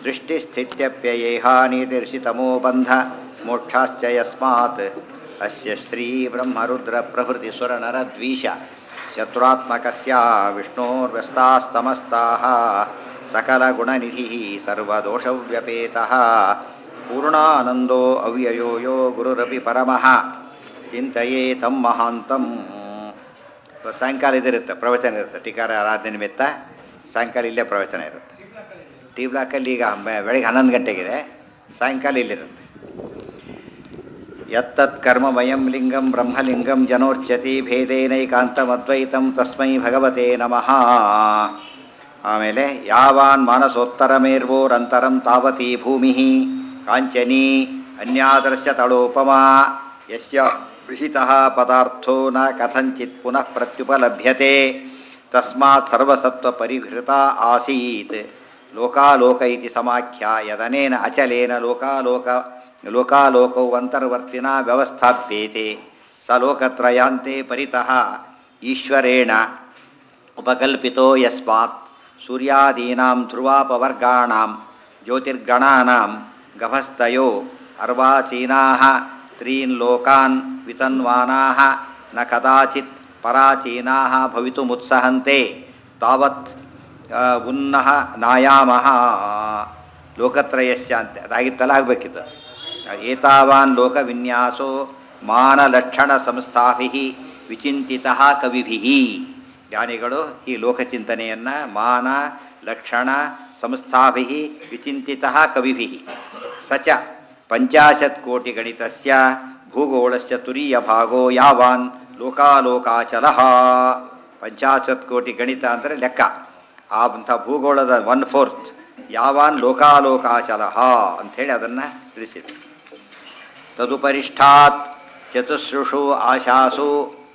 ಸೃಷ್ಟಿಸ್ಥಿತ್ಯಪ್ಯಯೇಹಾನಿತಿರ್ಷಿತಮೋ ಬಂಧ ಮೋಕ್ಷಾಶ್ಚ ಯಸ್ಮಾತ್ ಅಸ್ಯ ಶ್ರೀ ಬ್ರಹ್ಮರುದ್ರ ಪ್ರಭೃತಿ ಸುರನರದ್ವೀಶ ಶತ್ರುತ್ಮಕಸ್ಯ ವಿಷ್ಣೋರ್ವ್ಯಸ್ತಾಸ್ತಮಸ್ತಾः सकलगुणनिधिः सर्वदोषव्यपेतः पूर्णानन्दो अव्ययो यो गुरुरपि परमः ಚಿಂತೆಯೇ ತಮ್ಮ ಮಹಾಂತಂ ಸಾಯಂಕಾಲ ಇದಿರುತ್ತೆ ಪ್ರವಚನ ಇರುತ್ತೆ ಟೀಕಾರ ಆರಾಧನೆ ನಿಮಿತ್ತ ಸಾಯಂಕಾಲ ಇಲ್ಲೇ ಪ್ರವಚನ ಇರುತ್ತೆ ಟಿ ಬ್ಲಾಕಲ್ಲಿ ಈಗ ಬೆ- ಬೆಳಗ್ಗೆ ಹನ್ನೊಂದು ಗಂಟೆಗಿದೆ ಸಾಯಂಕಾಲ ಇಲ್ಲಿರುತ್ತೆ ಯತ್ತತ್ ಕರ್ಮಮಯಂ ಲಿಂಗಂ ಬ್ರಹ್ಮಲಿಂಗಂ ಜನೋರ್ಚತಿ ಭೇದೇನೈಕಾಂತಮದ್ವೈತಂ ತಸ್ಮೈ ಭಗವತೆ ನಮಃ ಆಮೇಲೆ ಯಾವಾನ್ ಮಾನಸೋತ್ತರಮೇರ್ವೋರಂತರಂ ತಾವತಿ ಭೂಮಿ ಕಾಂಚನಿ ಅನ್ಯಾದರ್ಶ ತಳೋಪಮಾ ಯಸ್ಯ ವಿಹಿತಃ ಪದಾರ್ಥೋ ನ ಕಥಂಚಿತ್ ಪುನಃ ಪ್ರತ್ಯುಪಲಭ್ಯತೆ ತಸ್ಮಾತ್ ಸರ್ವಸತ್ವ ಪರಿಹೃತ ಆಸೀತ್ ಲೋಕಾಲೋಕ ಇತಿ ಸಮಾಖ್ಯ ಯದನೇನ ಅಚಲೇನ ಲೋಕಾಲೋಕ ಲೋಕಾಲೋಕೌ ಅಂತರ್ವರ್ತಿನ ವ್ಯವಸ್ಥಾಪ್ಯೇತೆ ಸ ಲೋಕತ್ರಯಾಂತೆ ಪರಿತಃ ಈಶ್ವರೇಣ ಉಪಕಲ್ಪಿತೋ ಯಸ್ಮಾತ್ ಸೂರ್ಯಾದೀನಾಂ ಧ್ರುವಾಪವರ್ಗಾಣಾಂ ಜ್ಯೋತಿರ್ಗಣಾನಾಂ ಗಭಸ್ತಯೋ ಅರ್ವಾಚೀನಾಃ ತ್ರೀನ್ ಲೋಕಾನ್ ವಿತನ್ವಾನಾಃ ನ ಕದಾಚಿತ್ ಪರಾಚೀನಾಃ ಭವಿತುಮುತ್ಸಹಂತೆ ತಾವತ್ ಆ, ಉನ್ನಃ ನಾಯಾಮಃ ಲೋಕತ್ರಯಸ್ಯ ಅಂತ ಅದಾಗಿತ್ತಲ್ಲ ಆಗಬೇಕಿತ್ತು ಏತಾವಾನ್ ಲೋಕವಿನ್ಯಾಸೋ ಮಾನಲಕ್ಷಣ ಸಂಸ್ಥಾಭಿ ವಿಚಿಂತಿತ ಕವಿಭಿ ಜ್ಞಾನಿಗಳು ಈ ಲೋಕಚಿಂತನೆಯನ್ನು ಮಾನ ಲಕ್ಷಣ ಸಂಸ್ಥಾಭಿ ವಿಚಿಂತಿತ ಕವಿಭಿ ಸಚ ಪಂಚಾಶತ್ ಕೋಟಿ ಗಣಿತಸ್ಯ ಭೂಗೋಳಸ್ಯ ತುರೀಯ ಭಾಗೋ ಯಾವಾನ್ ಲೋಕಾಲೋಕಾಚಲ ಪಂಚಾಶತ್ ಕೋಟಿ ಗಣಿತ ಅಂದರೆ ಲೆಕ್ಕ ಆ ಅಂಥ ಭೂಗೋಳದ ಒನ್ ಫೋರ್ತ್ ಯಾವಾನ್ ಲೋಕಾಲೋಕಾಚಲ ಅಂಥೇಳಿ ಅದನ್ನು ತಿಳಿಸಿದ್ರು ತದುಪರಿಷ್ಠಾತ್ ಚತುಸ್ರುಷು ಆಶಾಸು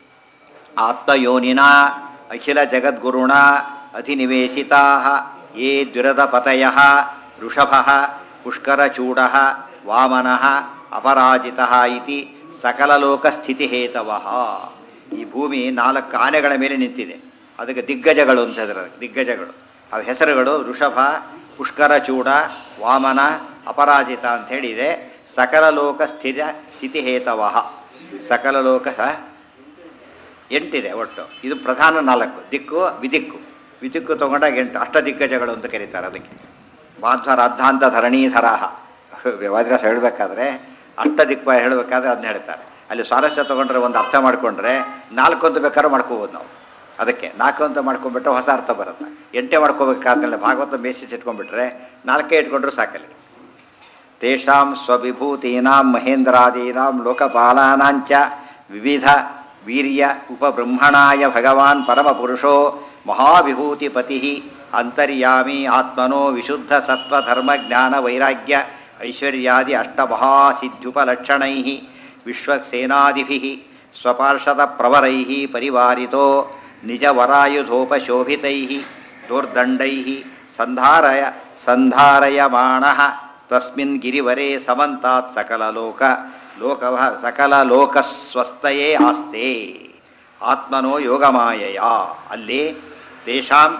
ಆತ್ಮಯೋನಿನ ಅಖಿಲ ಜಗದ್ಗುರುಣ ಅಧಿನಿವೇಶಿತಾ ಯೇ ದ್ವಿರದಪತಯ ಋಷಭ ಪುಷ್ಕರಚೂಡ ವಾಮನ ಅಪರಾಜಿತ ಇತಿ ಸಕಲಲೋಕಸ್ಥಿತಿಹೇತವ ಈ ಭೂಮಿ ನಾಲ್ಕು ಆನೆಗಳ ಮೇಲೆ ನಿಂತಿದೆ ಅದಕ್ಕೆ ದಿಗ್ಗಜಗಳು ಅಂತ ಹೆಸರು ಅದಕ್ಕೆ, ದಿಗ್ಗಜಗಳು ಅವ ಹೆಸರುಗಳು ಋಷಭ ಪುಷ್ಕರಚೂಡ ವಾಮನ ಅಪರಾಜಿತ ಅಂತ ಹೇಳಿದೆ ಸಕಲ ಲೋಕ ಸ್ಥಿರ ಸ್ಥಿತಿಹೇತವ ಸಕಲ ಲೋಕ ಎಂಟಿದೆ ಒಟ್ಟು ಇದು ಪ್ರಧಾನ ನಾಲ್ಕು ದಿಕ್ಕು ವಿದಿಕ್ಕು ವಿದಿಕ್ಕು ತಗೊಂಡಾಗ ಎಂಟು ಅಷ್ಟ ದಿಗ್ಗಜಗಳು ಅಂತ ಕರೀತಾರೆ ಅದಕ್ಕೆ ಮಾಧ್ವರ ಅರ್ಧಾಂತ ಧರಣೀಧರಾಹ ವಜ್ರಸ ಹೇಳಬೇಕಾದ್ರೆ ಅಷ್ಟ ದಿಕ್ಕು ಹೇಳಬೇಕಾದ್ರೆ ಅದನ್ನ ಹೇಳ್ತಾರೆ ಅಲ್ಲಿ ಸ್ವಾರಸ್ಯ ತೊಗೊಂಡ್ರೆ ಒಂದು ಅರ್ಥ ಮಾಡಿಕೊಂಡ್ರೆ ನಾಲ್ಕು ಅಂತ ಬೇಕಾದ್ರೂ ಮಾಡ್ಕೋಬೋದು ನಾವು ಅದಕ್ಕೆ ನಾಲ್ಕು ಅಂತ ಮಾಡ್ಕೊಂಡ್ಬಿಟ್ಟು ಹೊಸ ಅರ್ಥ ಬರುತ್ತೆ ಎಂಟೇ ಮಾಡ್ಕೋಬೇಕಾದ್ಮೇಲೆ ಭಾಗವತ ಬೇಸಿಸ್ ಇಟ್ಕೊಂಡ್ಬಿಟ್ರೆ ನಾಲ್ಕೇ ಇಟ್ಕೊಂಡ್ರು ಸಾಕಲ್ಲಿ ತೇಷಾಂ ಸ್ವವಿಭೂತೀನಾಂ ಮಹೇಂದ್ರಾದೀನಾಂ ಲೋಕಪಾಲಾನಾಂಚ ವಿವಿಧ ವೀರ್ಯ ಉಪಬ್ರಹ್ಮಣಾಯ ಭಗವಾನ್ ಪರಮಪುರುಷೋ ಮಹಾವಿಭೂತಿಪತಿ ಅಂತರ್ಯಾಮಿ ಆತ್ಮನೋ ವಿಶುದ್ಧ ಸತ್ವಧರ್ಮ ಜ್ಞಾನ ವೈರಾಗ್ಯ ಐಶ್ವರ್ಯಾದಿ ಅಷ್ಟಮಹಾಸಿದ್ಧುಪಲಕ್ಷಣೈ ವಿಶ್ವಸೇನಾದಿಭಿ ಸ್ವಪಾರ್ಷದ ಪ್ರವರೈ ಪರಿವಾರಿತೋ ನಿಜವರಾಯುಧೋಪಶೋಭಿತೈ ದೋರ್ದಂಡೈ ಸಂಧಾರಯ ಸಂಧಾರಯಮಾಣ ತಸ್ಮಿನ್ ಗಿರಿವರೇ ಸಮಂತಾತ್ ಸಕಲಲೋಕ ಲೋಕ ಸಕಲಲೋಕಸ್ವಸ್ಥಯೇ ಆಸ್ತೆ ಆತ್ಮನೋ ಯೋಗಮಾಯಯ ಅಲ್ಲಿ ತೇಷಾಂ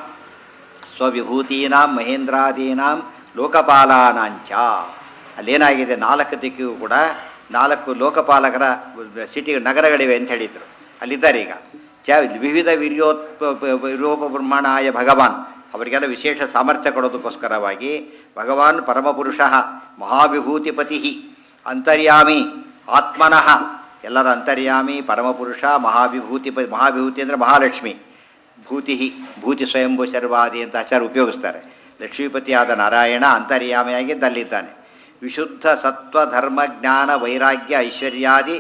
ಸ್ವವಿಭೂತೀನಾಂ ಮಹೇಂದ್ರಾದೀನಾಂ ಲೋಕಪಾಲಾನಾಂಚ ಅಲ್ಲೇನಾಗಿದೆ ನಾಲ್ಕು ದಿಕ್ಕಿಗೂ ಕೂಡ ನಾಲ್ಕು ಲೋಕಪಾಲಕರ ಸಿಟಿ ನಗರಗಳಿವೆ ಅಂತ ಹೇಳಿದರು ಅಲ್ಲಿದ್ದಾರೆ ಈಗ ಚ ವಿವಿಧ ವೀರ್ಯೋತ್ಪ ವಿರೋಪಬ್ರಹ್ಮಣಾಯ ಭಗವಾನ್ ಅವರಿಗೆಲ್ಲ ವಿಶೇಷ ಸಾಮರ್ಥ್ಯ ಕೊಡೋದಕ್ಕೋಸ್ಕರವಾಗಿ ಭಗವಾನ್ ಪರಮಪುರುಷ ಮಹಾವಿಭೂತಿಪತಿ ಅಂತರ್ಯಾಮಿ ಆತ್ಮನಃ ಎಲ್ಲರ ಅಂತರ್ಯಾಮಿ ಪರಮಪುರುಷ ಮಹಾವಿಭೂತಿ ಮಹಾವಿಭೂತಿ ಅಂದರೆ ಮಹಾಲಕ್ಷ್ಮಿ ಭೂತಿ ಭೂತಿ ಸ್ವಯಂಭೂ ಶರ್ವಾದಿ ಅಂತ ಆಚಾರ ಉಪಯೋಗಿಸ್ತಾರೆ ಲಕ್ಷ್ಮೀಪತಿಯಾದ ನಾರಾಯಣ ಅಂತರ್ಯಾಮಿಯಾಗಿದ್ದು ಅಲ್ಲಿದ್ದಾನೆ ವಿಶುದ್ಧ ಸತ್ವ ಧರ್ಮ ಜ್ಞಾನ ವೈರಾಗ್ಯ ಐಶ್ವರ್ಯಾದಿ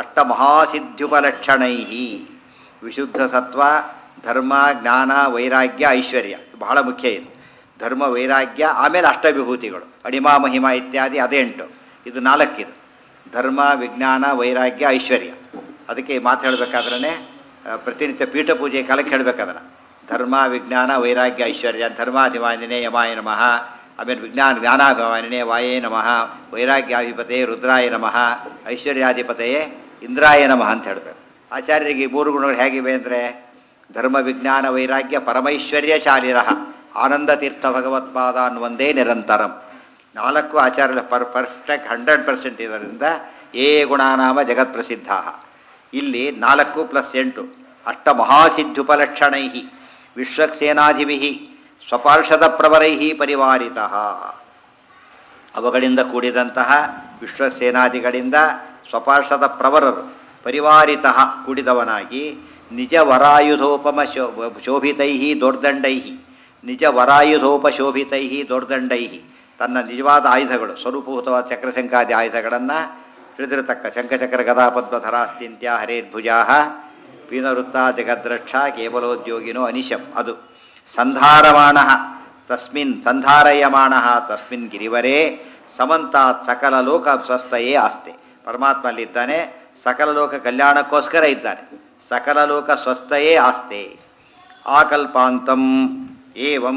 ಅಷ್ಟಮಹಾಸಿದ್ಧುಪಲಕ್ಷಣೈ ವಿಶುದ್ಧ ಸತ್ವ ಧರ್ಮ ಜ್ಞಾನ ವೈರಾಗ್ಯ ಐಶ್ವರ್ಯ ಬಹಳ ಮುಖ್ಯ ಇದು ಧರ್ಮ ವೈರಾಗ್ಯ ಆಮೇಲೆ ಅಷ್ಟವಿಭೂತಿಗಳು ಅಣಿಮಾ ಮಹಿಮಾ ಇತ್ಯಾದಿ ಅದೇ ಎಂಟು ಇದು ನಾಲ್ಕಿದು ಧರ್ಮ ವಿಜ್ಞಾನ ವೈರಾಗ್ಯ ಐಶ್ವರ್ಯ ಅದಕ್ಕೆ ಈ ಮಾತು ಹೇಳಬೇಕಾದ್ರೆ ಪ್ರತಿನಿತ್ಯ ಪೀಠ ಪೂಜೆ ಕಾಲಕ್ಕೆ ಹೇಳಬೇಕಾದ್ರೆ ಧರ್ಮ ವಿಜ್ಞಾನ ವೈರಾಗ್ಯ ಐಶ್ವರ್ಯ ಧರ್ಮಾಧಿಮಾನಿನೇ ಯಮಾಯ ನಮಃ ಆಮೇಲೆ ವಿಜ್ಞಾನ ಜ್ಞಾನಾಭಿಮಾನಿನೇ ವಾಯೇ ನಮಃ ವೈರಾಗ್ಯಾಧಿಪತೆ ರುದ್ರಾಯ ನಮಃ ಐಶ್ವರ್ಯಾಧಿಪತೆಯೇ ಇಂದ್ರಾಯ ನಮಃ ಅಂತ ಹೇಳಬೇಕು ಆಚಾರ್ಯರಿಗೆ ಈ ಮೂರು ಗುಣಗಳು ಹೇಗಿವೆ ಅಂದರೆ ಧರ್ಮ ವಿಜ್ಞಾನ ವೈರಾಗ್ಯ ಪರಮೈಶ್ವರ್ಯಶಾಲಿರಃ ಆನಂದ ತೀರ್ಥ ಭಗವತ್ಪಾದ ಅನ್ನುವಂದೇ ನಿರಂತರಂ ನಾಲ್ಕು ಆಚಾರ್ಯ ಪರ್ ಪರ್ಫೆಕ್ಟ್ ಹಂಡ್ರೆಡ್ ಪರ್ಸೆಂಟ್ ಇದರಿಂದ ಏ ಗುಣಾನಾಮ ಜಗತ್ ಪ್ರಸಿದ್ಧ ಇಲ್ಲಿ ನಾಲ್ಕು ಪ್ಲಸ್ ಎಂಟು ಅಷ್ಟ ಮಹಾಸಿದ್ಧುಪಲಕ್ಷಣೈ ವಿಶ್ವಕ್ಸೇನಾಧಿಭಿ ಸ್ವಪಾರ್ಷದ ಪ್ರವರೈ ಪರಿವಾರಿತ ಅವುಗಳಿಂದ ಕೂಡಿದಂತಹ ವಿಶ್ವಸೇನಾದಿಗಳಿಂದ ಸ್ವಪಾರ್ಷದ ಪ್ರವರರು ಪರಿವಾರಿತ ಕೂಡಿದವನಾಗಿ ನಿಜ ವರಾಯುಧೋಪಮ ಶೋ ಶೋಭಿತೈ ದೊರ್ದಂಡೈ ನಿಜ ವರಾಯುಧೋಪಶೋಭಿತೈ ದೊರ್ದಂಡೈ ತನ್ನ ನಿಜವಾದ ಆಯುಧಗಳು ಸ್ವರೂಪಭೂತವಾದ ಚಕ್ರಶಂಕಾದಿ ಆಯುಧಗಳನ್ನು ಹಿಡಿದಿರತಕ್ಕ ಶಂಖಚಕ್ರ ಗದಾಪದ್ಮಧರಾಸ್ತಿಂತ್ಯ ಹರೇರ್ಭುಜಾ ಪೀನವೃತ್ತ ಜಗದ್ರಕ್ಷ ಕೇವಲೋದ್ಯೋಗಿನೋ ಅನಿಶಂ ಅದು ಸಂಧಾರಮಾಣ ತಸ್ಮಿನ್ ಸಂಧಾರಯಮಾಣ ತಸ್ಮಿನ್ ಗಿರಿವರೇ ಸಮಂತಾತ್ ಸಕಲ ಲೋಕ ಸ್ವಸ್ಥಯೇ ಆಸ್ತೆ ಪರಮಾತ್ಮ ಅಲ್ಲಿದ್ದಾನೆ ಸಕಲ ಲೋಕ ಕಲ್ಯಾಣಕ್ಕೋಸ್ಕರ ಇದ್ದಾನೆ ಸಕಲ ಲೋಕ ಸ್ವಸ್ಥಯೇ ಆಸ್ತೆ ಆಕಲ್ಪಾಂತಂ ಏವಂ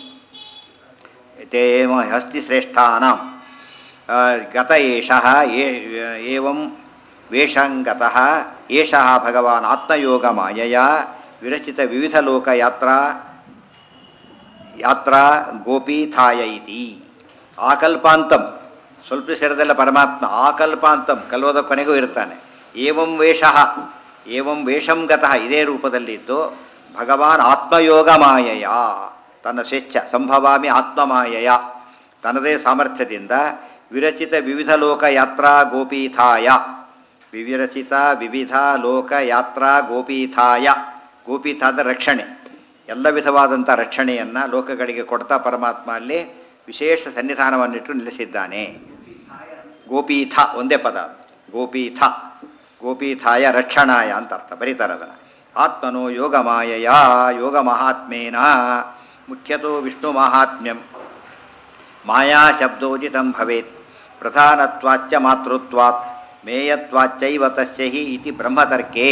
ತೇಮ ಹಸ್ತಿಶ್ರೇಷ್ಠಾನಾಂ ಆ, ಗತ ಏಷಃ ಏ- ಏವಂ ವೇಷಂಗತಃ ಏಷಃ ಭಗವಾನ್ ಆತ್ಮಯೋಗ ಮಾಯಯ ವಿರಚಿತ ವಿವಿಧ ಲೋಕ ಯಾತ್ರಾ ಯಾತ್ರಾ ಗೋಪೀಥಾಯ ಇತಿ ಆಕಲ್ಪಾಂತಂ ಸ್ವಲ್ಪ ಸೇರದಲ್ಲ ಪರಮಾತ್ಮ ಆಕಲ್ಪಾಂತಂ ಕಲ್ವದ ಕೊನೆಗೂ ಇರ್ತಾನೆ ಏವಂ ವೇಷಃ ಏವಂ ವೇಷಂ ಗತಃ ಇದೇ ರೂಪದಲ್ಲಿದ್ದು ಭಗವಾನ್ ಆತ್ಮಯೋಗ ಮಾಯಯ ತನ್ನ ಸ್ವೇಚ್ಛ ಸಂಭವಾಮಿ ಆತ್ಮಮಾಯಯ ತನ್ನದೇ ಸಾಮರ್ಥ್ಯದಿಂದ ವಿರಚಿತ ವಿವಿಧ ಲೋಕ ಯಾತ್ರಾ ಗೋಪೀಥಾಯ ವಿವಿರಚಿತ ವಿವಿಧ ಲೋಕ ಯಾತ್ರಾ ಗೋಪೀಥಾಯ ಗೋಪೀಥ ಅಂದರೆ ರಕ್ಷಣೆ ಎಲ್ಲ ವಿಧವಾದಂಥ ರಕ್ಷಣೆಯನ್ನು ಲೋಕಗಳಿಗೆ ಕೊಡ್ತಾ ಪರಮಾತ್ಮ ಅಲ್ಲಿ ವಿಶೇಷ ಸನ್ನಿಧಾನವನ್ನಿಟ್ಟು ನಿಲ್ಲಿಸಿದ್ದಾನೆ ಗೋಪೀಥ ಒಂದೇ ಪದ ಗೋಪೀಥ ಗೋಪೀಥಾಯ ರಕ್ಷಣಾಯ ಅಂತ ಅರ್ಥ ಬರೀತಾರೆ ಅದನ್ನು ಆತ್ಮನೋ ಯೋಗಮಾಯಯ ಯೋಗ ಮಹಾತ್ಮೇನ ಮುಖ್ಯತೋ ವಿಷ್ಣು ಮಾಹಾತ್ಮ್ಯಂ ಮಾಯಾ ಶಬ್ದೋಚಿತಂ ಭವೇತ್ ಪ್ರಧಾನತ್ವಾಚ್ಚ ಮಾತೃತ್ವಾತ್ ಮೇಯತ್ವಾಚ್ಚೈವ ತಸ್ಯ ಹಿ ಇತಿ ಬ್ರಹ್ಮತರ್ಕೇ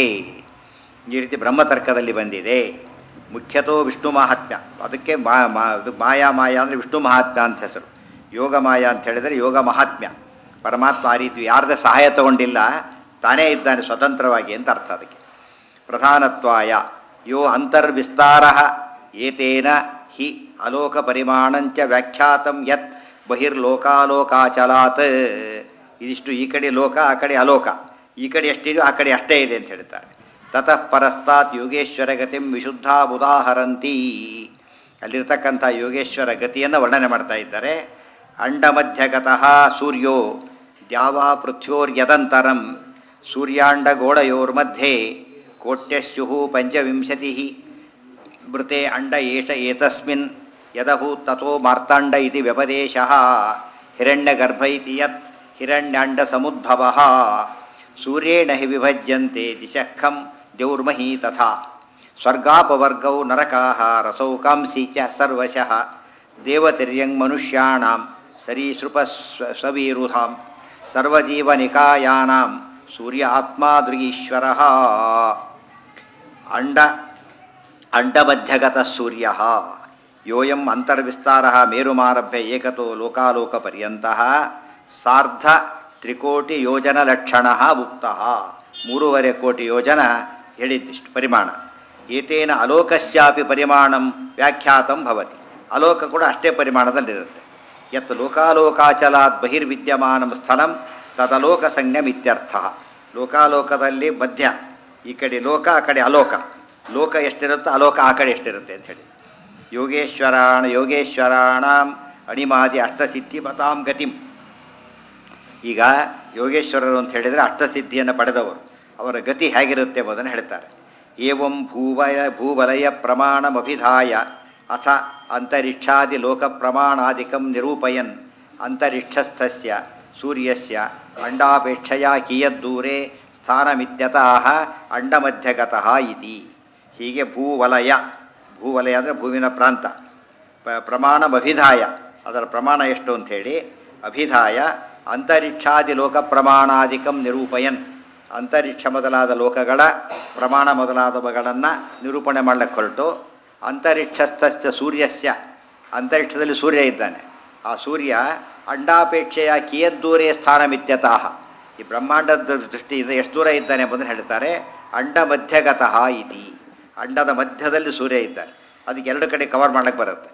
ಈ ರೀತಿ ಬ್ರಹ್ಮತರ್ಕದಲ್ಲಿ ಬಂದಿದೆ ಮುಖ್ಯತೋ ವಿಷ್ಣು ಮಹಾತ್ಮ್ಯ ಅದಕ್ಕೆ ಮಾ ಮಾ ಇದು ಮಾಯಾ ಮಾಯಾ ಅಂದರೆ ವಿಷ್ಣು ಮಹಾತ್ಮ್ಯ ಅಂತ ಹೆಸರು ಯೋಗ ಮಾಯಾ ಅಂತ ಹೇಳಿದರೆ ಯೋಗ ಮಹಾತ್ಮ್ಯ ಪರಮಾತ್ಮ ಆ ರೀತಿ ಯಾರ್ದ ಸಹಾಯ ತಗೊಂಡಿಲ್ಲ ತಾನೇ ಇದ್ದಾನೆ ಸ್ವತಂತ್ರವಾಗಿ ಅಂತ ಅರ್ಥ ಅದಕ್ಕೆ ಪ್ರಧಾನತ್ವಾಯ ಯೋ ಅಂತರ್ವಿಸ್ತಾರ ಏತೇನ ಹಿ ಅಲೋಕ ಪರಿಮಾಣಂಚ ವ್ಯಾಖ್ಯಾತಂ ಯತ್ ಬಹಿರ್ಲೋಕಾಲೋಕಾಚಲಾತ್ ಇದಿಷ್ಟು ಈ ಕಡೆ ಲೋಕ ಆ ಕಡೆ ಅಲೋಕ ಈ ಕಡೆ ಎಷ್ಟಿದೆಯೋ ಆ ಕಡೆ ಅಷ್ಟೇ ಇದೆ ಅಂತ ಹೇಳ್ತಾರೆ ತತಃ ಪರಸ್ತಾತ್ ಯೋಗೇಶ್ವರ ಗತಿಂ ವಿಶುದ್ಧ ಉದಾಹರಂತಿ ಅಲ್ಲಿರ್ತಕ್ಕಂಥ ಯೋಗೇಶ್ವರ ಗತಿಯನ್ನು ವರ್ಣನೆ ಮಾಡ್ತಾ ಇದ್ದಾರೆ ಅಂಡಮಧ್ಯಗತಃ ಸೂರ್ಯೋ ದ್ಯಾವಾ ಪೃಥ್ವ್ಯೋರ್ಯದಂತರಂ ಸೂರ್ಯಾಂಡಗೋಳಯೋರ್मध्ये ಕೋಟ್ಯಸ್ಯು ಪಂಚವಿಂಶತಿ ಮೃತೆ ಅಂಡ ಏಷ ಏತಸ್ಮಿನ್ ಯದಭೂತ್ ತಥೋ ಮಾರ್ತಾಂಡ ಇತಿ ವ್ಯಪದೇಶಃ ಹಿರಣ್ಯಗರ್ಭ ಇತಿ ಯತ್ ಹಿರಣ್ಯಾಂಡ ಸಮುದ್ಭವಃ ಸೂರ್ಯೇಣ ಹಿ ವಿಭಜ್ಯಂತೆ ದಿಶಃಖಂ ದ್ಯೌರ್ಮಹಿ ತಥಾ ಸ್ವರ್ಗಾಪವರ್ಗೌ ನರಕಾಃ ರಸೌ ಕಾಂಸಿ ಚ ಸರ್ವಶಃ ದೇವತಿರ್ಯಂಗ್ ಮನುಷ್ಯಾಣಾಂ ಸರೀಸೃಪ ಸ್ವ ಸ್ವವೀರುಧಾಂ ಸರ್ವಜೀವನಿಕಾಯಾನಾಂ ಸೂರ್ಯ ಆತ್ಮಾ ದೃಗೀಶ್ವರಃ ಅಂಡ ಅಂಡಮಧ್ಯಗತ ಸೂರ್ಯ ಯೋಯಂ ಅಂತರ್ವಿಸ್ತಾರ ಮೇರುಮಾರಭ್ಯ ಏಕತೋ ಲೋಕಾಲೋಕಪರ್ಯಂತ ಸಾರ್ಧ ತ್ರಿಕೋಟಿ ಯೋಜನ ಲಕ್ಷಣ ಉಕ್ತ ಮೂರುವರೆ ಕೋಟಿ ಯೋಜನ ಹೇಳಿದ್ದಿಷ್ಟು ಪರಿಮಾಣ ಏತೇನ ಅಲೋಕಸ್ಯಾಪಿ ಪರಿಮಾಣಂ ವ್ಯಾಖ್ಯಾತಂ ಭವತಿ ಅಲೋಕ ಕೂಡ ಅಷ್ಟೇ ಪರಿಮಾಣದಲ್ಲಿರುತ್ತೆ ಯತ್ ಲೋಕಾಲೋಕಾಚಲಾತ್ ಬಹಿರ್ವಿದ್ಯಮಾನಂ ಸ್ಥಳಂ ತದಲೋಕ ಸಂಜ್ಞಂ ಇತ್ಯರ್ಥ ಲೋಕಾಲೋಕದಲ್ಲಿ ಮಧ್ಯ ಈ ಕಡೆ ಲೋಕ ಆ ಕಡೆ ಅಲೋಕ ಲೋಕ ಎಷ್ಟಿರುತ್ತೋ ಅಲೋಕ ಆ ಕಡೆ ಎಷ್ಟಿರುತ್ತೆ ಅಂತ ಹೇಳಿ ಯೋಗೇಶ್ವರಾಣ ಯೋಗೇಶ್ವರಾಣಾಂ ಅಣಿಮಾದಿ ಅಷ್ಟಸಿದ್ಧಿ ಮತಾಂ ಗತಿಂ ಈಗ ಯೋಗೇಶ್ವರರು ಅಂತ ಹೇಳಿದರೆ ಅಷ್ಟಸಿದ್ಧಿಯನ್ನು ಪಡೆದವರು ಅವರ ಗತಿ ಹೇಗಿರುತ್ತೆ ಎಂಬುದನ್ನು ಹೇಳ್ತಾರೆ ಏವಂ ಭೂವಯ ಭೂವಲಯ ಪ್ರಮಾಣಮಭಿಧಾಯ ಅಥ ಅಂತರಿಕ್ಷಾದಿ ಲೋಕ ಪ್ರಮಾಣಾದಿಕಂ ನಿರೂಪಯನ್ ಅಂತರಿಕ್ಷಸ್ಥಸ್ಯ ಸೂರ್ಯಸ್ಯ ಅಂಡಾಪೇಕ್ಷೆಯ ಕಿಯದ್ದೂರೇ ಸ್ಥಾನಮಿತ್ಯತಃ ಅಂಡಮಧ್ಯಗತಃ ಇತಿ ಹೀಗೆ ಭೂವಲಯ ಭೂವಲಯ ಅಂದರೆ ಭೂವಿನ ಪ್ರಾಂತ ಪ- ಪ್ರಮಾಣಮಭಿಧಾಯ ಅದರ ಪ್ರಮಾಣ ಎಷ್ಟು ಅಂಥೇಳಿ ಅಭಿಧಾಯ ಅಂತರಿಕ್ಷಾದಿ ಲೋಕ ಪ್ರಮಾಣಾದಿಕಂ ನಿರೂಪಯನ್ ಅಂತರಿಕ್ಷ ಮೊದಲಾದ ಲೋಕಗಳ ಪ್ರಮಾಣ ಮೊದಲಾದವುಗಳನ್ನು ನಿರೂಪಣೆ ಮಾಡಲಿಕ್ಕೆ ಹೊರಟು ಅಂತರಿಕ್ಷಸ್ಥಸ್ಥ ಸೂರ್ಯಸ್ಯ ಅಂತರಿಕ್ಷದಲ್ಲಿ ಸೂರ್ಯ ಇದ್ದಾನೆ ಆ ಸೂರ್ಯ ಅಂಡಾಪೇಕ್ಷೆಯ ಕಿಯದ್ದೂರೇ ಸ್ಥಾನಮಿತ್ಯತಃ ಈ ಬ್ರಹ್ಮಾಂಡದ ದೃಷ್ಟಿಯಿಂದ ಎಷ್ಟು ದೂರ ಇದ್ದಾನೆ ಎಂಬುದನ್ನು ಹೇಳ್ತಾರೆ ಅಂಡ ಮಧ್ಯಗತಃ ಇತಿ ಅಂಡದ ಮಧ್ಯದಲ್ಲಿ ಸೂರ್ಯ ಇದ್ದಾನೆ ಅದಕ್ಕೆ ಎರಡು ಕಡೆ ಕವರ್ ಮಾಡಕ್ಕೆ ಬರುತ್ತೆ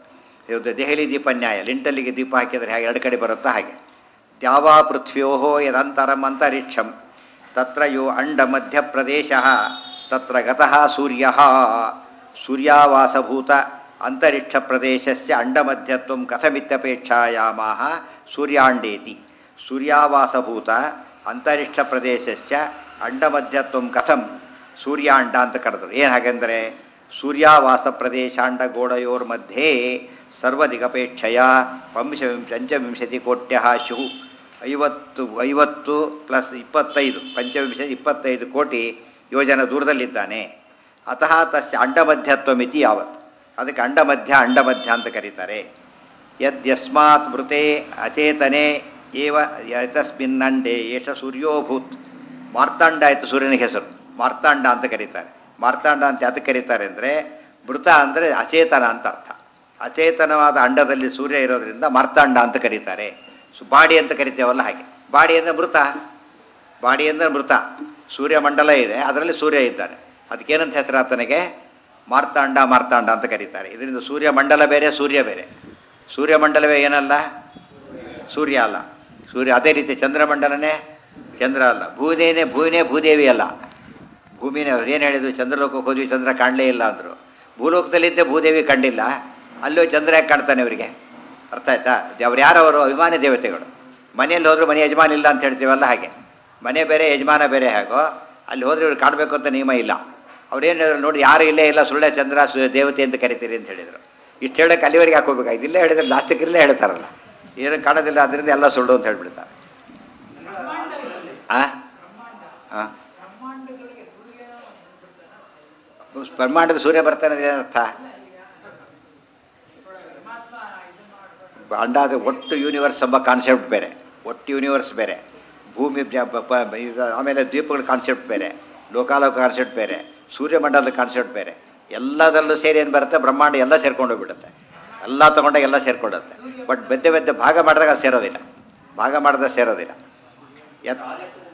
ಇದು ದೆಹಲಿ ದೀಪ ನ್ಯಾಯ ಲಿಂಟಲ್ಲಿಗೆ ದೀಪ ಹಾಕಿದರೆ ಹೇಗೆ ಎರಡು ಕಡೆ ಬರುತ್ತೋ ಹಾಗೆ ದ್ಯಾವಾ ಪೃಥ್ವ್ಯೋ ಯದಂತರಂ ಅಂತರಿಕ್ಷಂ ತತ್ರ ಯೋ ಅಂಡ ಮಧ್ಯಪ್ರದೇಶ ತತ್ರ ಗತಃ ಸೂರ್ಯ ಸೂರ್ಯಾವಾಸಭೂತ ಅಂತರಿಕ್ಷ ಪ್ರದೇಶಸ್ಯ ಅಂಡಮಧ್ಯತ್ವ ಕಥಮಿತ್ಯಪೇಕ್ಷಾಯಾಮಾಹ ಸೂರ್ಯಾಂಡೇತಿ ಸೂರ್ಯಾವಾಸಭೂತ ಅಂತರಿಕ್ಷ ಪ್ರದೇಶಸ್ಯ ಅಂಡಮಧ್ಯತ್ವ ಕಥಂ ಸೂರ್ಯಾಂಡ ಅಂತ ಕರೆದರು ಏನು ಹಾಗೆಂದರೆ ಸೂರ್ಯಾವಾಸ ಪ್ರದೇಶಾಂಡ ಗೋಡೆಯೋರ್ ಮಧ್ಯೆ ಸರ್ವದಿಗಪೇಕ್ಷೆಯ ಪಂಶ ಪಂಚವಿಂಶತಿ ಕೋಟ್ಯ ಶು ಐವತ್ತು ಐವತ್ತು ಪ್ಲಸ್ ಇಪ್ಪತ್ತೈದು ಪಂಚವಿಂಶತಿ ಇಪ್ಪತ್ತೈದು ಕೋಟಿ ಯೋಜನ ದೂರದಲ್ಲಿದ್ದಾನೆ ಅತಃ ತಸ್ಯ ಅಂಡಮಧ್ಯತ್ವ ಮಿತಿ ಯಾವತ್ ಅದಕ್ಕೆ ಅಂಡಮಧ್ಯ ಅಂಡಮಧ್ಯ ಅಂತ ಕರೀತಾರೆ ಯದ್ಯಸ್ಮಾತ್ ಮೃತೆ ಅಚೇತನೆ ಏವ ಯತಸ್ಮಿನ್ನಂಡೆ ಏಷ ಸೂರ್ಯೋಭೂತ್ ಮಾರ್ತಾಂಡ ಆಯಿತು ಸೂರ್ಯನಿಗೆ ಹೆಸರು ಮಾರ್ತಾಂಡ ಅಂತ ಕರೀತಾರೆ ಮಾರ್ತಾಂಡ ಅಂತ ಯಾತಕ್ಕೆ ಕರೀತಾರೆ ಅಂದರೆ ಮೃತ ಅಂದರೆ ಅಚೇತನ ಅಂತ ಅರ್ಥ ಅಚೇತನವಾದ ಅಂಡದಲ್ಲಿ ಸೂರ್ಯ ಇರೋದ್ರಿಂದ ಮಾರ್ತಾಂಡ ಅಂತ ಕರೀತಾರೆ ಸೊ ಬಾಡಿ ಅಂತ ಕರಿತೇವಲ್ಲ ಹಾಗೆ ಬಾಡಿ ಅಂದರೆ ಮೃತ ಬಾಡಿ ಅಂದರೆ ಮೃತ ಸೂರ್ಯಮಂಡಲ ಇದೆ ಅದರಲ್ಲಿ ಸೂರ್ಯ ಇದ್ದಾನೆ ಅದಕ್ಕೇನಂತ ಹೆಸರು ಆತನಿಗೆ ಮಾರ್ತಾಂಡ ಮಾರ್ತಾಂಡ ಅಂತ ಕರೀತಾರೆ ಇದರಿಂದ ಸೂರ್ಯಮಂಡಲ ಬೇರೆ ಸೂರ್ಯ ಬೇರೆ ಸೂರ್ಯಮಂಡಲವೇ ಏನಲ್ಲ ಸೂರ್ಯ ಅಲ್ಲ ಸೂರ್ಯ ಅದೇ ರೀತಿ ಚಂದ್ರಮಂಡಲನೇ ಚಂದ್ರ ಅಲ್ಲ ಭೂದೇನೇ ಭೂಮಿನೇ ಭೂದೇವಿ ಅಲ್ಲ ಭೂಮಿನೇ ಏನು ಹೇಳಿದ್ರು ಚಂದ್ರಲೋಕಕ್ಕೆ ಹೋದ್ವಿ ಚಂದ್ರ ಕಾಣಲೇ ಇಲ್ಲ ಅಂದರು ಭೂಲೋಕದಲ್ಲಿದ್ದೇ ಭೂದೇವಿ ಕಂಡಿಲ್ಲ ಅಲ್ಲೂ ಚಂದ್ರ ಯಾಕೆ ಕಾಣ್ತಾನೆ ಇವರಿಗೆ ಅರ್ಥ ಆಯ್ತಾ ಅವ್ರು ಯಾರವರು ಅಭಿಮಾನಿ ದೇವತೆಗಳು ಮನೆಯಲ್ಲಿ ಹೋದ್ರು ಮನೆ ಯಜಮಾನ ಇಲ್ಲ ಅಂತ ಹೇಳ್ತೀವಲ್ಲ ಹಾಗೆ ಮನೆ ಬೇರೆ ಯಜಮಾನ ಬೇರೆ ಹೇಗೋ ಅಲ್ಲಿ ಹೋದ್ರೆ ಇವ್ರು ಕಾಣಬೇಕು ಅಂತ ನಿಯಮ ಇಲ್ಲ ಅವ್ರೇನು ಹೇಳಿದ್ರು ನೋಡಿ ಯಾರು ಇಲ್ಲೇ ಇಲ್ಲ ಸುಳ್ಳೆ ಚಂದ್ರ ಸು ದೇವತೆ ಅಂತ ಕರಿತೀರಿ ಅಂತ ಹೇಳಿದರು ಇಷ್ಟು ಹೇಳೋಕೆ ಅಲ್ಲಿವರೆಗೆ ಹಾಕೋಬೇಕಾಯ್ತು ಇಲ್ಲೇ ಹೇಳಿದ್ರೆ ಲಾಸ್ಟಿಗೆ ಇಲ್ಲೇ ಹೇಳ್ತಾರಲ್ಲ ಏನು ಕಾಣೋದಿಲ್ಲ ಅದರಿಂದ ಎಲ್ಲ ಸುಳ್ಳು ಅಂತ ಹೇಳ್ಬಿಡ್ತಾರೆ ಆ ಹಾಂ ಬ್ರಹ್ಮಾಂಡದ ಸೂರ್ಯ ಬರ್ತಾನೆ ಅಂದ್ರೆ ಏನರ್ಥ ಅಂಡಾದ ಒಟ್ಟು ಯೂನಿವರ್ಸ್ ಎಂಬ ಕಾನ್ಸೆಪ್ಟ್ ಬೇರೆ ಒಟ್ಟು ಯೂನಿವರ್ಸ್ ಬೇರೆ ಭೂಮಿ ಜ- ಬ- ಪ- ಈಗ ಆಮೇಲೆ ದ್ವೀಪಗಳ ಕಾನ್ಸೆಪ್ಟ್ ಬೇರೆ ಲೋಕಾಲೋಕ ಕಾನ್ಸೆಪ್ಟ್ ಬೇರೆ ಸೂರ್ಯಮಂಡಲದ ಕಾನ್ಸೆಪ್ಟ್ ಬೇರೆ ಎಲ್ಲದರಲ್ಲೂ ಸೇರಿ ಏನು ಬರುತ್ತೆ ಬ್ರಹ್ಮಾಂಡ ಎಲ್ಲ ಸೇರ್ಕೊಂಡು ಹೋಗ್ಬಿಡುತ್ತೆ ಎಲ್ಲ ತೊಗೊಂಡಾಗ ಎಲ್ಲ ಸೇರ್ಕೊಳ್ಳುತ್ತೆ ಬಟ್ ಬೆದ್ದೆ ಬೆದ್ದೆ ಭಾಗ ಮಾಡಿದಾಗ ಅದು ಸೇರೋದಿಲ್ಲ ಭಾಗ ಮಾಡಿದಾಗ ಸೇರೋದಿಲ್ಲ ಎತ್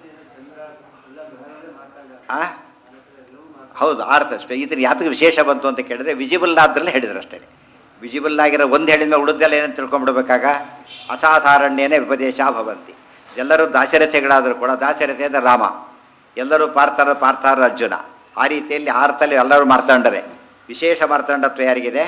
ಆ ಹೌದು ಆರ್ಥ ಇದ್ರ ಯಾತಕ್ಕೆ ವಿಶೇಷ ಬಂತು ಅಂತ ಕೇಳಿದ್ರೆ ವಿಜಿಬಲ್ ಆದ್ರಲ್ಲೇ ಹೇಳಿದ್ರು ಅಷ್ಟೇ ವಿಜಿಬಲ್ ಆಗಿರೋ ಒಂದು ಹೇಳಿದ್ಮೇಲೆ ಉಳಿದೆಲ್ಲ ಏನಂತ ತಿಳ್ಕೊಂಡ್ಬಿಡ್ಬೇಕಾಗ ಅಸಾಧಾರಣ್ಯನೇ ವಿಪದೇಶ ಭವಂತಿ ಎಲ್ಲರೂ ದಾಶರಥಿಗಳಾದರೂ ಕೂಡ ದಾಶರಥಿ ಅಂದರೆ ರಾಮ ಎಲ್ಲರೂ ಪಾರ್ಥರ ಪಾರ್ಥಾರ ಅರ್ಜುನ ಆ ರೀತಿಯಲ್ಲಿ ಆರ್ತಲ್ಲಿ ಎಲ್ಲರೂ ಮಾರ್ತಾಂಡರೆ ವಿಶೇಷ ಮಾರ್ತಾಂಡತ್ವ ಯಾರಿಗಿದೆ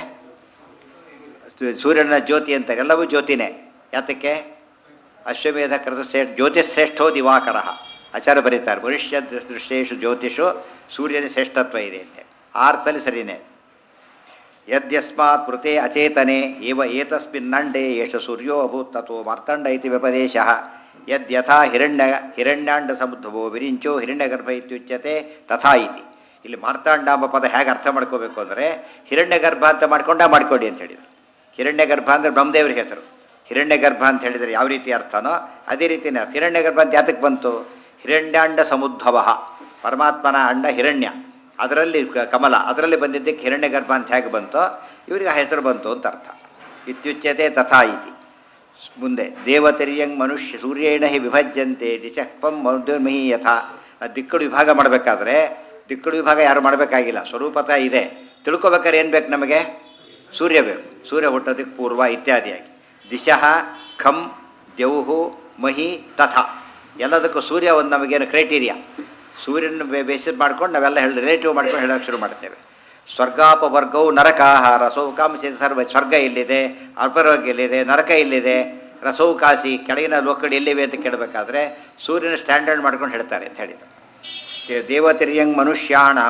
ಸೂರ್ಯನ ಜ್ಯೋತಿ ಅಂತಾರೆ ಎಲ್ಲವೂ ಜ್ಯೋತಿನೇ ಯಾತಕ್ಕೆ ಅಶ್ವಮೇಧ ಕೃತ ಶ್ರೇ ಜ್ಯೋತಿಶ್ರೇಷ್ಠೋ ದಿವಾಕರ ಆಚಾರ್ಯ ಬರೀತಾರೆ ಮನುಷ್ಯ ದೃಶ್ಯೇಶು ಜ್ಯೋತಿಷು ಸೂರ್ಯನ ಶ್ರೇಷ್ಠತ್ವ ಇದೆ ಅಂತ ಆರ್ತಲ್ಲಿ ಸರಿನೇ ಯದ್ಯಸ್ಮಾತ್ ಮೃತೆ ಅಚೇತನೆ ಇವ ಏತಸ್ಮಿನ್ನಂಡೆ ಯಶ ಸೂರ್ಯೋ ಅಭೂತ್ ತಥೋ ಮಾರ್ತಂಡ ಇತಿ ವ್ಯಪದೇಶ ಯದ್ಯಥಾ ಹಿರಣ್ಯ ಹಿರಣ್ಯಾಂಡ ಸಮುದ್ಭವೋ ವಿರಿಂಚೋ ಹಿರಣ್ಯಗರ್ಭ ಇತ್ಯುಚ್ಯತೆ ತಥಾ ಇತಿ ಇಲ್ಲಿ ಮಾರ್ತಾಂಡ ಎಂಬ ಪದ ಹೇಗೆ ಅರ್ಥ ಮಾಡ್ಕೋಬೇಕು ಅಂದರೆ ಹಿರಣ್ಯಗರ್ಭ ಅಂತ ಮಾಡ್ಕೊಂಡ ಮಾಡ್ಕೊಡಿ ಅಂತ ಹೇಳಿದರು ಹಿರಣ್ಯಗರ್ಭ ಅಂದರೆ ಬ್ರಹ್ಮದೇವ್ರ ಹೆಸರು ಹಿರಣ್ಯಗರ್ಭ ಅಂತ ಹೇಳಿದರೆ ಯಾವ ರೀತಿ ಅರ್ಥನೋ ಅದೇ ರೀತಿನೇ ಅರ್ಥ ಹಿರಣ್ಯಗರ್ಭ ಅಂತ ಯಾತಕ್ಕೆ ಬಂತು ಹಿರಣ್ಯಾಂಡ ಸಮುದ್ಭವ ಪರಮಾತ್ಮನ ಅಂಡ ಹಿರಣ್ಯ ಅದರಲ್ಲಿ ಕ- ಕಮಲ ಅದರಲ್ಲಿ ಬಂದಿದ್ದಕ್ಕೆ ಹಿರಣ್ಯಗರ್ಭ ಅಂತ ಹೇಗೆ ಬಂತೋ ಇವರಿಗೆ ಆ ಹೆಸರು ಬಂತು ಅಂತ ಅರ್ಥ ಇತ್ಯುಚ್ಯತೆ ತಥಾ ಇತಿ ಮುಂದೆ ದೇವತೆರಿಯಂಗ್ ಮನುಷ್ಯ ಸೂರ್ಯೇಣ ಹಿ ವಿಭಜ್ಯಂತೆ ದಿಶಃಪಂ ಮಧುರ್ಮಹಿ ಯಥಾ ಆ ದಿಕ್ಕಡು ವಿಭಾಗ ಮಾಡಬೇಕಾದ್ರೆ ದಿಕ್ಕಡು ವಿಭಾಗ ಯಾರು ಮಾಡಬೇಕಾಗಿಲ್ಲ ಸ್ವರೂಪತಃ ಇದೆ ತಿಳ್ಕೊಬೇಕಾದ್ರೆ ಏನು ಬೇಕು ನಮಗೆ ಸೂರ್ಯ ಬೇಕು ಸೂರ್ಯ ಹುಟ್ಟೋದಕ್ಕೆ ಪೂರ್ವ ಇತ್ಯಾದಿಯಾಗಿ ದಿಶಃ ಖಂ ದ್ಯೌಹು ಮಹಿ ತಥಾ ಎಲ್ಲದಕ್ಕೂ ಸೂರ್ಯ ಒಂದು ನಮಗೇನು ಕ್ರೈಟೀರಿಯಾ ಸೂರ್ಯನ ಬೇಸಿಸ್ ಮಾಡ್ಕೊಂಡು ನಾವೆಲ್ಲ ಹೇಳಿ ರಿಲೇಟಿವ್ ಮಾಡ್ಕೊಂಡು ಹೇಳೋಕೆ ಶುರು ಮಾಡ್ತೇವೆ ಸ್ವರ್ಗಾಪವರ್ಗವು ನರಕಾಹ ರಸೌಕಾಂಶ ಸರ್ವ ಸ್ವರ್ಗ ಇಲ್ಲಿದೆ ಅಪರೋಗ ಇಲ್ಲಿದೆ ನರಕ ಇಲ್ಲಿದೆ ರಸೌಕಾಸಿ ಕೆಳಗಿನ ಲೋಕಗಳು ಎಲ್ಲಿವೆ ಅಂತ ಕೇಳಬೇಕಾದ್ರೆ ಸೂರ್ಯನ ಸ್ಟ್ಯಾಂಡರ್ಡ್ ಮಾಡ್ಕೊಂಡು ಹೇಳ್ತಾರೆ ಅಂತ ಹೇಳಿದ್ರು ದೇ- ದೇವತೆರಿಯಂಗ್ ಮನುಷ್ಯಾಣ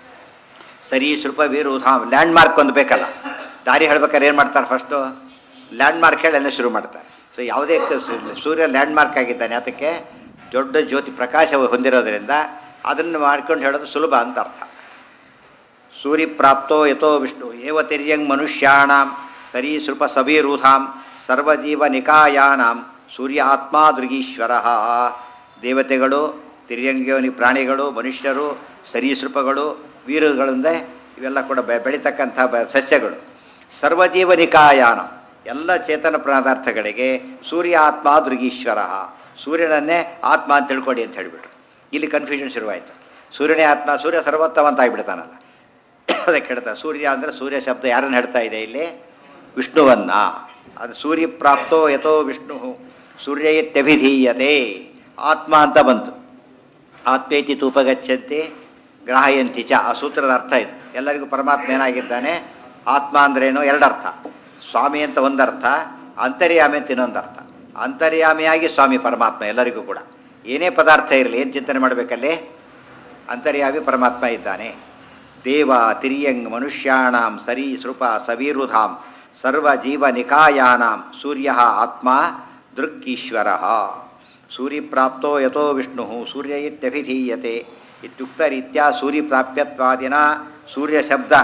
ಸರೀಸೃಪ ವಿರುಧಾಮ್ ಲ್ಯಾಂಡ್ ಮಾರ್ಕ್ ಒಂದು ಬೇಕಲ್ಲ ದಾರಿ ಹೇಳ್ಬೇಕಾದ್ರೆ ಏನು ಮಾಡ್ತಾರೆ ಫಸ್ಟು ಲ್ಯಾಂಡ್ ಮಾರ್ಕ್ ಹೇಳಿ ಎಲ್ಲ ಶುರು ಮಾಡ್ತಾರೆ ಸೊ ಯಾವುದೇ ಕ- ಸು- ಸೂರ್ಯ ಲ್ಯಾಂಡ್ ಮಾರ್ಕ್ ಆಗಿದ್ದಾನೆ ಅದಕ್ಕೆ ದೊಡ್ಡ ಜ್ಯೋತಿ ಪ್ರಕಾಶ ಹೊಂದಿರೋದ್ರಿಂದ ಅದನ್ನು ಮಾಡ್ಕೊಂಡು ಹೇಳೋದು ಸುಲಭ ಅಂತ ಅರ್ಥ ಸೂರ್ಯಪ್ರಾಪ್ತೋ ಯಥೋ ವಿಷ್ಣು ಏವ ತಿರ್ಯಂಗ್ ಮನುಷ್ಯಾಣಾಂ ಸರೀಸೃಪ ಸವೀರೂಧಾಂ ಸರ್ವಜೀವ ನಿಕಾಯಾನಾಂ ಸೂರ್ಯ ಆತ್ಮ ದೃಗೀಶ್ವರ ದೇವತೆಗಳು ತಿರ್ಯಂಗ್ಯೋನಿ ಪ್ರಾಣಿಗಳು ಮನುಷ್ಯರು ಸರೀಸೃಪಗಳು ವೀರುಗಳಿಂದ ಇವೆಲ್ಲ ಕೂಡ ಬೆ ಬೆಳೀತಕ್ಕಂಥ ಬ ಸಸ್ಯಗಳು ಸರ್ವಜೀವ ನಿಕಾಯಾನ ಎಲ್ಲ ಚೇತನ ಪದಾರ್ಥಗಳಿಗೆ ಸೂರ್ಯ ಆತ್ಮ ದೃಗೀಶ್ವರ ಸೂರ್ಯನನ್ನೇ ಆತ್ಮ ಅಂತ ತಿಳ್ಕೊಡಿ ಅಂತ ಹೇಳಿಬಿಟ್ರು ಇಲ್ಲಿ ಕನ್ಫ್ಯೂಷನ್ ಶುರುವಾಯಿತು ಸೂರ್ಯನೇ ಆತ್ಮ ಸೂರ್ಯ ಸರ್ವೋತ್ತಮ ಅಂತ ಆಗಿಬಿಡ್ತಾನಲ್ಲ ಅದಕ್ಕೆ ಹೇಳ್ತಾರೆ ಸೂರ್ಯ ಅಂದರೆ ಸೂರ್ಯ ಶಬ್ದ ಯಾರನ್ನು ಹೇಳ್ತಾ ಇದೆ ಇಲ್ಲಿ ವಿಷ್ಣುವನ್ನ ಅದು ಸೂರ್ಯ ಪ್ರಾಪ್ತೋ ಯಥೋ ವಿಷ್ಣು ಸೂರ್ಯ ಇತ್ಯಭಿಧೀಯತೆ ಆತ್ಮ ಅಂತ ಬಂತು ಆತ್ಮೇತಿ ತೂಪಗಚ್ಚಂತೆ ಗ್ರಾಹಯಂತಿ ಚ ಆ ಸೂತ್ರದ ಅರ್ಥ ಇದು ಎಲ್ಲರಿಗೂ ಪರಮಾತ್ಮ ಏನಾಗಿದ್ದಾನೆ ಆತ್ಮ ಅಂದ್ರೇನು ಎರಡರ್ಥ ಸ್ವಾಮಿ ಅಂತ ಒಂದರ್ಥ ಅಂತರ್ಯಾಮಿ ಅಂತ ಇನ್ನೊಂದರ್ಥ ಅಂತರ್ಯಾಮಿಯಾಗಿ ಸ್ವಾಮಿ ಪರಮಾತ್ಮ ಎಲ್ಲರಿಗೂ ಕೂಡ ಏನೇ ಪದಾರ್ಥ ಇರಲಿ ಏನು ಚಿಂತನೆ ಮಾಡಬೇಕಲ್ಲಿ ಅಂತರ್ಯಾಮಿ ಪರಮಾತ್ಮ ಇದ್ದಾನೆ ದೇವ ತಿರ್ಯಂಗ್ ಮನುಷ್ಯಾಣಾಂ ಸರಿ ಸೃಪ ಸವೀರುಧಾಂ ಸರ್ವ ಜೀವ ನಿಕಾಯಾನಾಂ ಸೂರ್ಯ ಆತ್ಮ ದೃಗ್ಗೀಶ್ವರ ಸೂರ್ಯಪ್ರಾಪ್ತೋ ಯಥೋ ವಿಷ್ಣು ಸೂರ್ಯ ಇತ್ಯಭಿಧೀಯತೆ ಇತ್ಯುಕ್ತರೀತ್ಯಾ ಸೂರ್ಯಪ್ರಾಪ್ಯತ್ವಾದಿನ ಸೂರ್ಯ ಶಬ್ದ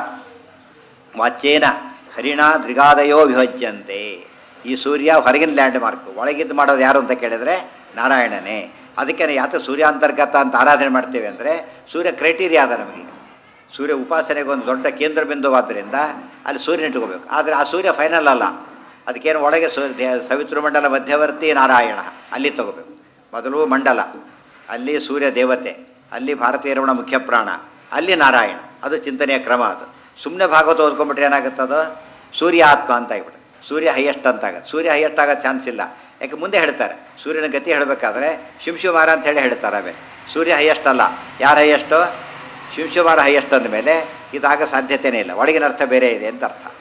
ವಾಚ್ಯೇನ ಹರಿಣ ದೃಗಾದಯೋ ವಿಭಜ್ಯಂತೆ ಈ ಸೂರ್ಯ ಹೊರಗಿನ ಲ್ಯಾಂಡ್ ಮಾರ್ಕ್ ಒಳಗಿದ್ದು ಮಾಡೋದು ಯಾರು ಅಂತ ಕೇಳಿದ್ರೆ ನಾರಾಯಣನೇ ಅದಕ್ಕೆ ಯಾತ ಸೂರ್ಯ ಅಂತರ್ಗತ ಅಂತ ಆರಾಧನೆ ಮಾಡ್ತೇವೆ ಅಂದರೆ ಸೂರ್ಯ ಕ್ರೈಟೀರಿಯಾ ಅದ ನಮಗೆ ಸೂರ್ಯ ಉಪಾಸನೆಗೆ ಒಂದು ದೊಡ್ಡ ಕೇಂದ್ರ ಬಿಂದುವಾದ್ದರಿಂದ ಅಲ್ಲಿ ಸೂರ್ಯನ ಇಟ್ಕೋಬೇಕು ಆದರೆ ಆ ಸೂರ್ಯ ಫೈನಲ್ ಅಲ್ಲ ಅದಕ್ಕೇನು ಒಳಗೆ ಸೂರ್ಯ ಸವಿತೃಮಂಡಲ ಮಧ್ಯವರ್ತಿ ನಾರಾಯಣ ಅಲ್ಲಿ ತಗೋಬೇಕು ಮೊದಲು ಮಂಡಲ ಅಲ್ಲಿ ಸೂರ್ಯ ದೇವತೆ ಅಲ್ಲಿ ಭಾರತೀಯ ರಮಣ ಮುಖ್ಯ ಪ್ರಾಣ ಅಲ್ಲಿ ನಾರಾಯಣ ಅದು ಚಿಂತನೆಯ ಕ್ರಮ ಅದು ಸುಮ್ಮನೆ ಭಾಗವತ ಓದ್ಕೊಂಡ್ಬಿಟ್ರೆ ಏನಾಗುತ್ತದು ಸೂರ್ಯ ಆತ್ಮ ಅಂತ ಆಗ್ಬಿಡುತ್ತೆ ಸೂರ್ಯ ಹೈಯೆಸ್ಟ್ ಅಂತ ಆಗುತ್ತೆ ಸೂರ್ಯ ಹೈಯೆಸ್ಟ್ ಆಗೋ ಚಾನ್ಸ್ ಇಲ್ಲ ಯಾಕೆ ಮುಂದೆ ಹೇಳ್ತಾರೆ ಸೂರ್ಯನ ಗತಿ ಹೇಳಬೇಕಾದ್ರೆ ಶಿಂಶುಮಾರ ಅಂತ ಹೇಳಿ ಹೇಳ್ತಾರೆ ಆಮೇಲೆ ಸೂರ್ಯ ಹೈಯೆಸ್ಟ್ ಅಲ್ಲ ಯಾರು ಹೈಯೆಸ್ಟು ಶಿಂಶುಮಾರ ಹೈಯೆಸ್ಟ್ ಅಂದಮೇಲೆ ಇದಾಗ ಸಾಧ್ಯತೆಯೇ ಇಲ್ಲ ಒಳಗಿನ ಅರ್ಥ ಬೇರೆ ಇದೆ ಅಂತ ಅರ್ಥ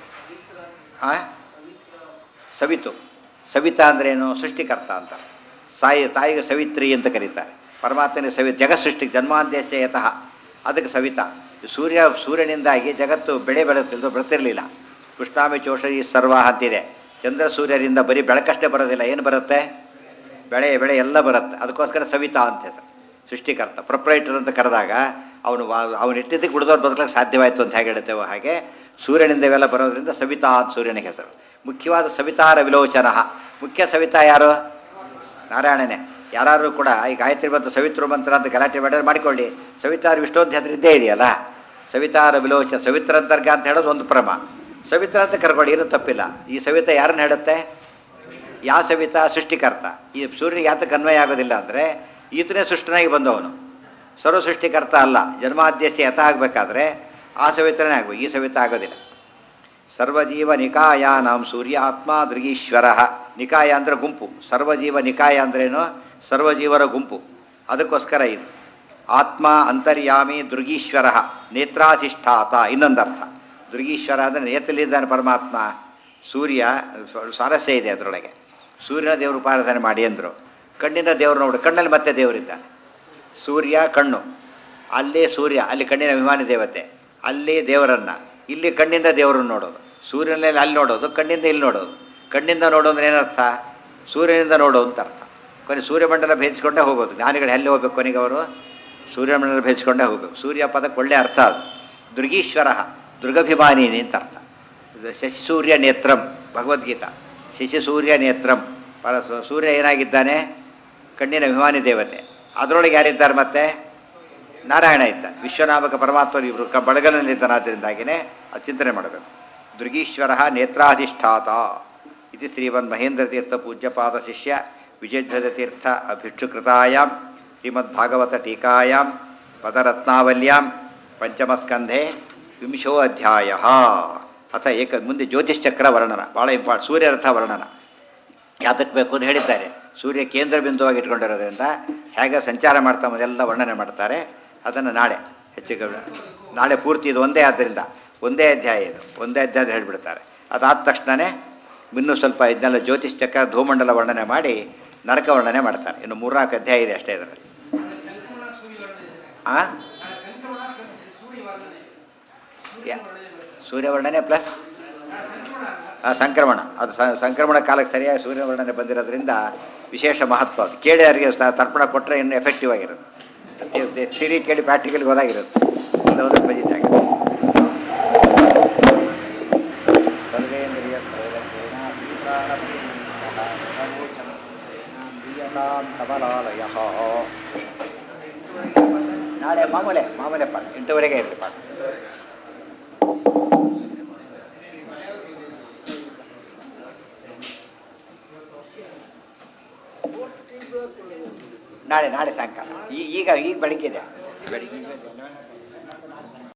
ಹಾಂ ಸವಿತು ಸವಿತಾ ಅಂದ್ರೇನು ಸೃಷ್ಟಿಕರ್ತ ಅಂತ ಸಾಯಿ ತಾಯಿಗೆ ಸವಿತ್ರಿ ಅಂತ ಕರೀತಾರೆ ಪರಮಾತ್ಮನಿಗೆ ಸವಿ ಜಗತ್ ಸೃಷ್ಟಿ ಜನ್ಮಾಂದೇಶ ಯತಃ ಅದಕ್ಕೆ ಸವಿತಾ ಸೂರ್ಯ ಸೂರ್ಯನಿಂದಾಗಿ ಜಗತ್ತು ಬೆಳೆ ಬೆಳೆತಿಲ್ದು ಬೆಳೆತಿರಲಿಲ್ಲ ಕೃಷ್ಣಾಮಿ ಚೋಷರಿ ಸರ್ವ ಅಂತಿದೆ ಚಂದ್ರ ಸೂರ್ಯರಿಂದ ಬರೀ ಬೆಳಕಷ್ಟೇ ಬರೋದಿಲ್ಲ ಏನು ಬರುತ್ತೆ ಬೆಳೆ ಬೆಳೆ ಎಲ್ಲ ಬರುತ್ತೆ ಅದಕ್ಕೋಸ್ಕರ ಸವಿತಾ ಅಂತ ಹೆಸರು ಸೃಷ್ಟಿಕರ್ತ ಪ್ರೊಪ್ರೈಟರ್ ಅಂತ ಕರೆದಾಗ ಅವನು ಅವನು ಇಟ್ಟಿದ್ದಕ್ಕೆ ಉಳಿದವ್ರು ಬದುಕಲಿಕ್ಕೆ ಸಾಧ್ಯವಾಯಿತು ಅಂತ ಹೇಗೆ ಹೇಳ್ತೇವೆ ಹಾಗೆ ಸೂರ್ಯನಿಂದ ಇವೆಲ್ಲ ಬರೋದ್ರಿಂದ ಸವಿತಾ ಅಂತ ಸೂರ್ಯನಿಗೆ ಹೆಸರು ಮುಖ್ಯವಾದ ಸವಿತಾರ ವಿಲೋಚನ ಮುಖ್ಯ ಸವಿತಾ ಯಾರು ನಾರಾಯಣನೇ ಯಾರು ಕೂಡ ಈ ಗಾಯತ್ರಿ ಮಂತ್ರ ಸವಿತೃ ಮಂತ್ರ ಅಂತ ಗಲಾಟೆ ಮಾಡಿದ್ರೆ ಮಾಡಿಕೊಳ್ಳಿ ಸವಿತಾರ ವಿಷ್ಣು ಹೆಸರು ಇದ್ದೇ ಇದೆಯಲ್ಲ ಸವಿತಾರ ವಿಲೋಚನ ಸವಿತ್ರಂತರ್ಗ ಅಂತ ಹೇಳೋದು ಒಂದು ಪ್ರಮ ಸವಿತ್ರ ಅಂತ ಕರ್ಕೊಳ್ಳಿ ಏನೂ ತಪ್ಪಿಲ್ಲ ಈ ಸವಿತಾ ಯಾರನ್ನ ಹೇಳುತ್ತೆ ಯಾವ ಸವಿತಾ ಸೃಷ್ಟಿಕರ್ತ ಈ ಸೂರ್ಯನಿಗೆ ಯಾತಕ್ಕೆ ಅನ್ವಯ ಆಗೋದಿಲ್ಲ ಅಂದರೆ ಈತನೇ ಸೃಷ್ಟನಾಗಿ ಬಂದವನು ಸರ್ವ ಸೃಷ್ಟಿಕರ್ತ ಅಲ್ಲ ಜನ್ಮಾದ್ಯಸ್ಯ ಯಥ ಆಗಬೇಕಾದ್ರೆ ಆ ಸವಿತ್ರನೇ ಆಗಬೇಕು ಈ ಸವಿತಾ ಆಗೋದಿಲ್ಲ ಸರ್ವಜೀವ ನಿಕಾಯ ನಾಂ ಸೂರ್ಯ ಆತ್ಮ ದೃಗೀಶ್ವರ ನಿಕಾಯ ಅಂದರೆ ಗುಂಪು ಸರ್ವಜೀವ ನಿಕಾಯ ಅಂದ್ರೇನು ಸರ್ವಜೀವರ ಗುಂಪು ಅದಕ್ಕೋಸ್ಕರ ಇದು ಆತ್ಮ ಅಂತರ್ಯಾಮಿ ದೃಗೀಶ್ವರ ನೇತ್ರಾಧಿಷ್ಠಾತ ಇನ್ನೊಂದರ್ಥ ದೃಗೀಶ್ವರ ಅಂದರೆ ನೇತ್ರಲಿದ್ದಾನೆ ಪರಮಾತ್ಮ ಸೂರ್ಯ ಸ್ವ- ಸ್ವಾರಸ್ಯ ಇದೆ ಅದರೊಳಗೆ ಸೂರ್ಯನ ದೇವರು ಉಪಾಸನೆ ಮಾಡಿ ಅಂದರು ಕಣ್ಣಿಂದ ದೇವರು ನೋಡು ಕಣ್ಣಲ್ಲಿ ಮತ್ತೆ ದೇವರಿದ್ದಾನೆ ಸೂರ್ಯ ಕಣ್ಣು ಅಲ್ಲಿ ಸೂರ್ಯ ಅಲ್ಲಿ ಕಣ್ಣಿನ ಅಭಿಮಾನಿ ದೇವತೆ ಅಲ್ಲಿ ದೇವರನ್ನು ಇಲ್ಲಿ ಕಣ್ಣಿಂದ ದೇವರನ್ನು ನೋಡೋದು ಸೂರ್ಯನಲ್ಲಿ ಅಲ್ಲಿ ನೋಡೋದು ಕಣ್ಣಿಂದ ಇಲ್ಲಿ ನೋಡೋದು ಕಣ್ಣಿಂದ ನೋಡೋದು ಏನರ್ಥ ಸೂರ್ಯನಿಂದ ನೋಡೋ ಅಂತ ಅರ್ಥ ಕೊನೆ ಸೂರ್ಯಮಂಡಲ ಭೇದಿಸ್ಕೊಂಡೇ ಹೋಗೋದು ಜ್ಞಾನಿಗಳು ಎಲ್ಲಿ ಹೋಗ್ಬೇಕು ಕೊನೆಗೆ ಅವರು ಸೂರ್ಯಮಂಡಲ ಭೇದಿಸ್ಕೊಂಡೇ ಹೋಗ್ಬೇಕು ಸೂರ್ಯ ಪದಕ್ಕೆ ಒಳ್ಳೆ ಅರ್ಥ ಅದು ದುರ್ಗೀಶ್ವರ ದುರ್ಗಭಿಮಾನಿನಿ ಅಂತ ಅರ್ಥ ಇದು ಶಶಿ ಸೂರ್ಯ ನೇತ್ರಂ ಭಗವದ್ಗೀತಾ ಶಶಿ ಸೂರ್ಯ ನೇತ್ರಂ ಪರ ಸೂರ್ಯ ಏನಾಗಿದ್ದಾನೆ ಕಣ್ಣಿನ ಅಭಿಮಾನಿ ದೇವತೆ ಅದರೊಳಗೆ ಯಾರಿದ್ದಾರೆ ಮತ್ತೆ ನಾರಾಯಣ ಇದ್ದ ವಿಶ್ವನಾಮಕ ಪರಮಾತ್ಮ ಇವರು ಕ ಬಳಗನಲ್ಲಿದ್ದಾನಾದ್ದರಿಂದಾಗಿಯೇ ಅದು ಚಿಂತನೆ ಮಾಡಬೇಕು ದುರ್ಗೀಶ್ವರ ನೇತ್ರಾಧಿಷ್ಠಾತ ಇದು ಶ್ರೀಮನ್ ಮಹೇಂದ್ರ ತೀರ್ಥ ಪೂಜ್ಯಪಾದ ಶಿಷ್ಯ ವಿಜಯಧ್ವಜ ತೀರ್ಥ ಅಭಿಕ್ಷುಕೃತಾಯಾಂ ಶ್ರೀಮದ್ಭಾಗವತ ಟೀಕಾಯಾಂ ಪದರತ್ನಾವಲ್ಯಾಂ ಪಂಚಮಸ್ಕಂಧೆ ವಿಂಶೋ ಅಧ್ಯಾಯ ಅಥ ಏಕ ಮುಂದೆ ಜ್ಯೋತಿಷ್ಚಕ್ರ ವರ್ಣನ ಭಾಳ ಇಂಪಾರ್ಟ್ ಸೂರ್ಯರಥ ವರ್ಣನ ಯಾತಕ್ಕೆ ಬೇಕು ಅಂತ ಹೇಳಿದ್ದಾರೆ ಸೂರ್ಯ ಕೇಂದ್ರ ಬಿಂದುವಾಗಿ ಇಟ್ಕೊಂಡಿರೋದ್ರಿಂದ ಹೇಗೆ ಸಂಚಾರ ಮಾಡ್ತಾ ಮೊದಲೆಲ್ಲ ವರ್ಣನೆ ಮಾಡ್ತಾರೆ ಅದನ್ನು ನಾಳೆ ಹೆಚ್ಚು ಕಮ್ಮಿ ನಾಳೆ ಪೂರ್ತಿ ಇದು ಒಂದೇ ಆದ್ದರಿಂದ ಒಂದೇ ಅಧ್ಯಾಯ ಇದು ಒಂದೇ ಅಧ್ಯಾಯ ಹೇಳಿಬಿಡ್ತಾರೆ ಅದಾದ ತಕ್ಷಣವೇ ಇನ್ನೂ ಸ್ವಲ್ಪ ಇದನ್ನೆಲ್ಲ ಜ್ಯೋತಿಷ್ ಚಕ್ರ ಧೂಮಂಡಲ ವರ್ಣನೆ ಮಾಡಿ ನರಕ ವರ್ಣನೆ ಮಾಡ್ತಾರೆ ಇನ್ನು ಮೂರ್ನಾಲ್ಕು ಅಧ್ಯಾಯ ಇದೆ ಅಷ್ಟೇ ಇದರಲ್ಲಿ ಆ ಯಾ- ಸೂರ್ಯವರ್ಣನೆ ಪ್ಲಸ್ ಆ, ಸಂಕ್ರಮಣ ಅದು ಸ- ಸಂಕ್ರಮಣ ಕಾಲಕ್ಕೆ ಸರಿಯಾಗಿ ಸೂರ್ಯವರ್ಣನೆ ಬಂದಿರೋದ್ರಿಂದ ವಿಶೇಷ ಮಹತ್ವ ಅದು ಕೇಳಿ ಅವರಿಗೆ ಸ- ತರ್ಪಣ ಕೊಟ್ಟರೆ ಇನ್ನು ಎಫೆಕ್ಟಿವ್ ಆಗಿರುತ್ತೆ ಸಿರಿ ಕೇಳಿ ಪ್ರಾಕ್ಟಿಕಲ್ಗೆ ಹೋದಾಗಿರುತ್ತೆ ಅದೊಂದು ಪಜಿತ ಆಗಿದೆ ಸರ್ವೇಂದ್ರಿಯ ಪ್ರೇರಕೇಣ ಶ್ರೀಪ್ರಾಣಪ್ರಿಯಃ ಸರ್ವೋಚ್ಚಂ ಪ್ರಿಯತಾಂ ಕಮಲಾಲಯಃ. ನಾಳೆ ಮಾಮೂಲೆ ಮಾಮೂಲೆ ಪಾಠ ಎಂಟೂವರೆಗೆ ಇರಲಿ ಪಾಠ ನಾಳೆ ನಾಳೆ ಸಾಯಂಕಾಲ ಈ- ಈಗ ಈಗ ಬೆಳಿಗ್ಗೆ ಇದೆ ಬೆಳಿಗ್ಗೆ